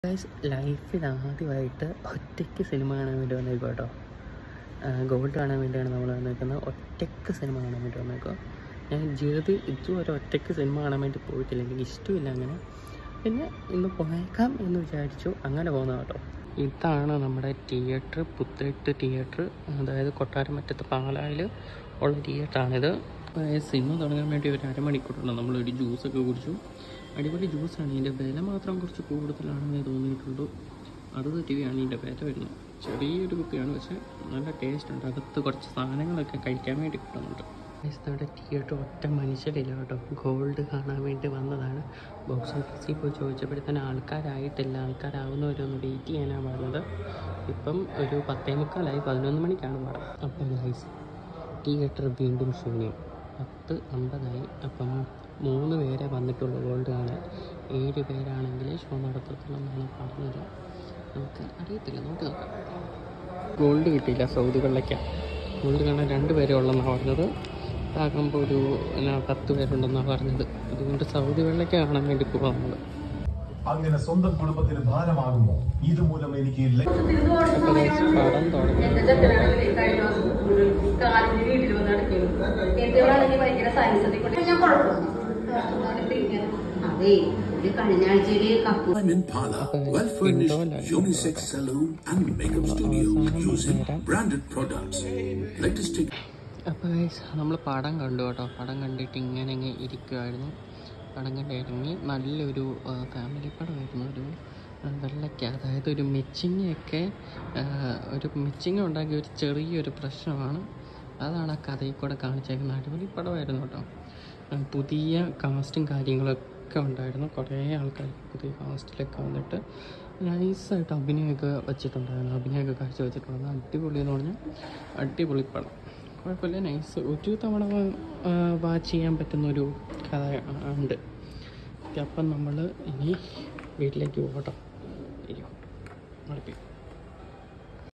Guys ലൈഫിൽ ആദ്യമായിട്ട് ഒറ്റയ്ക്ക് സിനിമ കാണാൻ വേണ്ടി വന്നേക്കും കേട്ടോ ഗോൾഡ് കാണാൻ വേണ്ടിയാണ് നമ്മൾ വന്നേക്കുന്നത് ഒറ്റയ്ക്ക് സിനിമ കാണാൻ വേണ്ടി വന്നേക്കുക ഞാൻ ജീവിതത്തിൽ ഇതുവരെ ഒറ്റയ്ക്ക് സിനിമ കാണാൻ വേണ്ടി പോയിട്ടില്ല എനിക്ക് ഇഷ്ടമില്ല അങ്ങനെ പിന്നെ ഇന്ന് പോയേക്കാം എന്ന് വിചാരിച്ചു അങ്ങനെ പോകുന്ന കേട്ടോ ഇതാണ് നമ്മുടെ തിയേറ്റർ പുത്തേട്ട് തിയേറ്റർ അതായത് കൊട്ടാരമറ്റത്ത് പാലായിൽ ഉള്ള തിയേറ്ററാണിത് സിനിമ തുടങ്ങാൻ വേണ്ടി ഒരു അരമണിക്കൂറുണ്ട് നമ്മളൊരു ജ്യൂസൊക്കെ കുടിച്ചു അടിപൊളി ജ്യൂസാണ് ഇതിൻ്റെ വില മാത്രം കുറച്ച് കൂടുതലാണെന്നേ തോന്നിയിട്ടുള്ളൂ അത് തെറ്റുകയാണ് ഇതിൻ്റെ വില വരുന്നത് ചെറിയൊരു കുപ്പിയാണ് പക്ഷേ നല്ല ടേസ്റ്റ് ഉണ്ട് അകത്ത് കുറച്ച് സാധനങ്ങളൊക്കെ കഴിക്കാൻ വേണ്ടി കിട്ടുന്നുണ്ട് നമ്മുടെ തിയേറ്റർ ഒറ്റ മനുഷ്യരില്ല കേട്ടോ ഗോൾഡ് കാണാൻ വേണ്ടി വന്നതാണ് ബോക്സ് ഓഫീസിൽ പോയി ചോദിച്ചപ്പോഴത്തേന് ആൾക്കാരായിട്ടില്ല ആൾക്കാരാവുന്നവരൊന്ന് വെയിറ്റ് ചെയ്യാനാണ് പറഞ്ഞത് ഇപ്പം ഒരു പത്തേ മുക്കാലായി പതിനൊന്ന് മണിക്കാണ് പറഞ്ഞത് അപ്പം ഗൈസ് തിയേറ്റർ വീണ്ടും ശൂന്യം പത്ത് അമ്പതായി അപ്പം മൂന്ന് പേരെ വന്നിട്ടുള്ളൂ ഗോൾഡ് കാണാൻ ഏഴ് പേരാണെങ്കിൽ ഷോ നടത്തത്തുള്ളൂ എന്നാണ് പറഞ്ഞത് നമുക്ക് അറിയത്തില്ല നമുക്ക് നോക്കാം ഗോൾഡ് കിട്ടിയില്ല സൗദി വെള്ളയ്ക്ക ഗോൾഡ് കാണാൻ രണ്ട് പേരേ ഉള്ളെന്നാണ് പറഞ്ഞത് ആകുമ്പോൾ ഒരു എന്നാ പത്ത് പേരുണ്ടെന്നാണ് പറഞ്ഞത് അതുകൊണ്ട് സൗദി വെള്ളയ്ക്ക കാണാൻ വേണ്ടി പോകാം നമ്മൾ അങ്ങനെ സ്വന്തം കുടുംബത്തിന് ഭാരമാകുമോ ഇതുമൂലം എനിക്ക് ല- അപ്പോൾ guys, പടം തുടങ്ങി എന്റെ ചെക്കനാണെങ്കിൽ കഴിഞ്ഞ ദിവസം കാലിന്റെ വീട്ടിൽ വന്ന് നടക്കുന്നു ഏറ്റവും ഭയങ്കര സയൻസ് ഞാൻ കുഴപ്പമില്ല എന്നിട്ട് ഇങ്ങനെ അതെ ഒരു കഴിഞ്ഞ ആഴ്ചയില് കപ്പു I'm in Pala, well furnished unisex saloon and makeup studio using branded products. Latest tech. അപ്പോൾ നമ്മൾ പടം കണ്ടു കേട്ടോ പടം കണ്ടിട്ട് ഇങ്ങനെ അങ്ങ് ഇരിക്കുമായിരുന്നു പടം കണ്ട് ഇറങ്ങി നല്ലൊരു ഫാമിലി പടമായിരുന്നു ഒരു ആ, വെള്ളയ്ക്ക അതായത് ഒരു മിച്ചിങ്ങയൊക്കെ ഒരു മിച്ചിങ്ങ ഉണ്ടാക്കിയ ഒരു ചെറിയൊരു പ്രശ്നമാണ് അതാണ് ആ കഥയിൽ കൂടെ കാണിച്ചേക്കുന്നത് അടിപൊളി പടമായിരുന്നു കേട്ടോ ആ, പുതിയ കാസ്റ്റും കാര്യങ്ങളൊക്കെ ഉണ്ടായിരുന്നു കുറേ ആൾക്കാർ പുതിയ കാസ്റ്റിലൊക്കെ വന്നിട്ട് നൈസായിട്ട് അഭിനയമൊക്കെ വെച്ചിട്ടുണ്ടായിരുന്നു അഭിനയമൊക്കെ കാഴ്ച വെച്ചിട്ടുണ്ടായിരുന്നു അടിപൊളി എന്ന് പറഞ്ഞാൽ അടിപൊളി പടം കുഴപ്പമില്ല നൈസ് ഒരു തവണ വാച്ച് ചെയ്യാൻ പറ്റുന്ന ഒരു കഥ ഉണ്ട് അപ്പം നമ്മൾ ഇനി വീട്ടിലേക്ക് പോകട്ടോ അയ്യോ നടക്കും